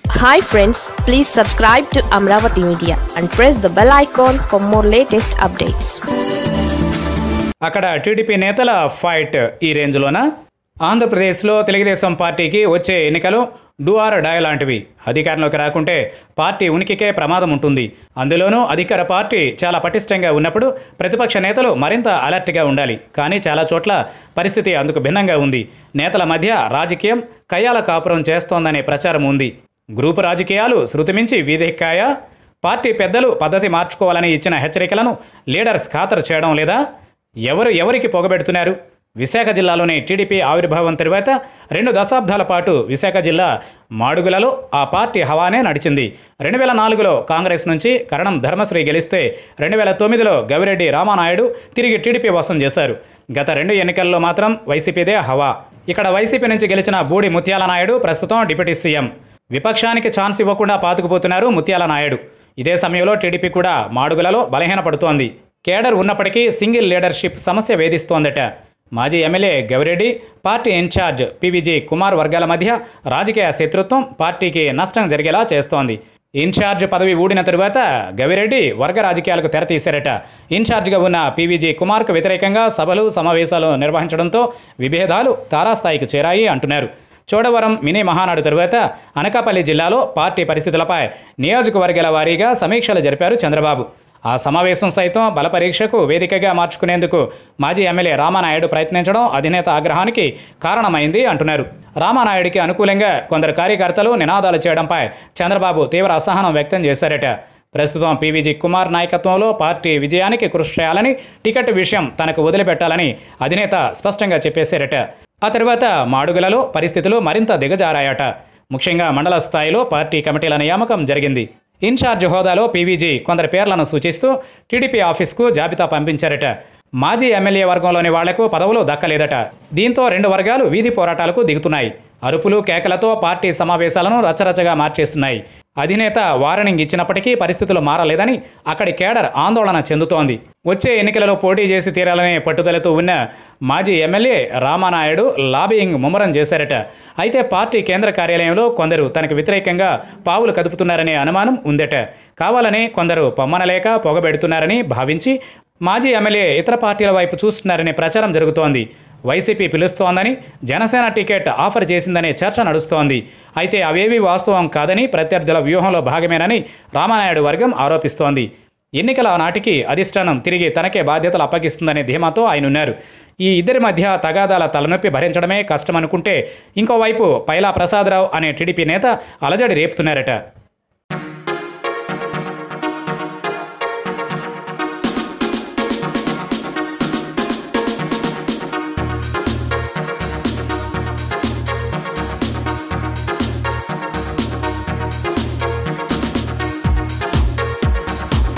hi friends please subscribe to Amaravati media and press the bell icon for more latest updates అక్కడ TDP నేతల fight ఈ రేంజ్లోనా ఆంధ్రప్రదేశ్లో తెలుగుదేశం పార్టీకి వచ్చే ఎన్నికలు డూ ఆర్ డై లాంటివి అధికారంలోకి రాకుంటే పార్టీ ఉనికికే ప్రమాదం ఉంటుంది అందులోనూ అధికార పార్టీ చాలా పటిష్టంగా ఉన్నప్పుడు ప్రతిపక్ష నేతలు మరింత అలర్ట్గా ఉండాలి కానీ చాలా చోట్ల పరిస్థితి అందుకు భిన్నంగా ఉంది నేతల మధ్య రాజకీయం కయ్యాల కాపురం చేస్తోందనే ప్రచారం ఉంది గ్రూపు రాజకీయాలు శృతిమించి వీధెక్కాయా పార్టీ పెద్దలు పద్ధతి మార్చుకోవాలని ఇచ్చిన హెచ్చరికలను లీడర్స్ ఖాతరు చేయడం లేదా ఎవరు ఎవరికి పొగబెడుతున్నారు విశాఖ జిల్లాలోని టీడీపీ ఆవిర్భావం తరువాత రెండు దశాబ్దాల పాటు విశాఖ జిల్లా మాడుగులలో ఆ పార్టీ హవానే నడిచింది రెండు వేల నాలుగులో కాంగ్రెస్ నుంచి కరణం ధర్మశ్రీ గెలిస్తే రెండు వేల తొమ్మిదిలో గవిరెడ్డి రామానాయుడు తిరిగి టీడీపీ వసం చేశారు గత రెండు ఎన్నికల్లో మాత్రం వైసీపీదే హవా ఇక్కడ వైసీపీ నుంచి గెలిచిన బూడి ముత్యాల నాయుడు ప్రస్తుతం డిప్యూటీ సీఎం విపక్షానికి ఛాన్స్ ఇవ్వకుండా పాతుకుపోతున్నారు ముత్యాల నాయుడు ఇదే సమయంలో టీడీపీ కూడా మాడుగులలో బలహీనపడుతోంది కేడర్ ఉన్నప్పటికీ సింగిల్ లీడర్షిప్ సమస్య వేధిస్తోందట మాజీ MLA Gavireddy party incharge PVG Kumar వర్గాల మధ్య రాజకీయ శత్రుత్వం పార్టీకి నష్టం జరిగేలా చేస్తోంది ఇన్ఛార్జ్ పదవి ఊడిన తరువాత గవిరెడ్డి వర్గ రాజకీయాలకు తెరతీశారట ఇన్ఛార్జిగా ఉన్న పీవీజీ కుమార్కు వ్యతిరేకంగా సభలు సమావేశాలు నిర్వహించడంతో విభేదాలు తారాస్థాయికి చేరాయి అంటున్నారు చోడవరం మినీ మహానాడు తరువాత అనకాపల్లి జిల్లాలో పార్టీ పరిస్థితులపై నియోజకవర్గాల వారీగా సమీక్షలు జరిపారు చంద్రబాబు ఆ సమావేశం సైతం బలపరీక్షకు వేదికగా మార్చుకునేందుకు మాజీ ఎమ్మెల్యే రామానాయుడు ప్రయత్నించడం అధినేత ఆగ్రహానికి కారణమైంది అంటున్నారు రామానాయుడికి అనుకూలంగా కొందరు కార్యకర్తలు నినాదాలు చేయడంపై చంద్రబాబు తీవ్ర అసహనం వ్యక్తం చేశారట ప్రస్తుతం పీవీజీ కుమార్ నాయకత్వంలో పార్టీ విజయానికి కృషి చేయాలని టికెట్ విషయం తనకు వదిలిపెట్టాలని అధినేత స్పష్టంగా చెప్పేశారట ఆ తర్వాత మాడుగులలో పరిస్థితులు మరింత దిగజారాయట ముఖ్యంగా మండల స్థాయిలో పార్టీ కమిటీల నియామకం జరిగింది ఇన్ఛార్జ్ హోదాలో పీవీజీ కొందరి పేర్లను సూచిస్తూ టీడీపీ ఆఫీస్కు జాబితా పంపించారట మాజీ ఎమ్మెల్యే వర్గంలోని వాళ్లకు పదవులు దక్కలేదట దీంతో రెండు వర్గాలు వీధి పోరాటాలకు దిగుతున్నాయి అరుపులు కేకలతో పార్టీ సమావేశాలను రచ్చరచ్చగా మార్చేస్తున్నాయి అధినేత వార్నింగ్ ఇచ్చినప్పటికీ పరిస్థితులు మారలేదని అక్కడి కేడర్ ఆందోళన చెందుతోంది వచ్చే ఎన్నికలలో పోటీ చేసి తీరాలనే పట్టుదలతో ఉన్న మాజీ ఎమ్మెల్యే రామానాయుడు లాబియింగ్ ముమ్మరం చేశారట అయితే పార్టీ కేంద్ర కార్యాలయంలో కొందరు తనకు వ్యతిరేకంగా పావులు కదుపుతున్నారనే అనుమానం ఉందట కావాలనే కొందరు పొమ్మనలేక పొగబెడుతున్నారని భావించి మాజీ ఎమ్మెల్యే ఇతర పార్టీల వైపు చూస్తున్నారనే ప్రచారం జరుగుతోంది వైసీపీ పిలుస్తోందని జనసేన టికెట్ ఆఫర్ చేసిందనే చర్చ నడుస్తోంది అయితే అవేవీ వాస్తవం కాదని ప్రత్యర్థుల వ్యూహంలో భాగమేనని రామానాయుడు వర్గం ఆరోపిస్తోంది ఎన్నికల నాటికి అధిష్టానం తిరిగి తనకే బాధ్యతలు అప్పగిస్తుందనే ధీమాతో ఆయన ఉన్నారు ఈ ఇద్దరి మధ్య తగాదాల తలనొప్పి భరించడమే కష్టమనుకుంటే ఇంకోవైపు పైలా ప్రసాదరావు అనే టీడీపీ నేత అలజడి రేపుతున్నారట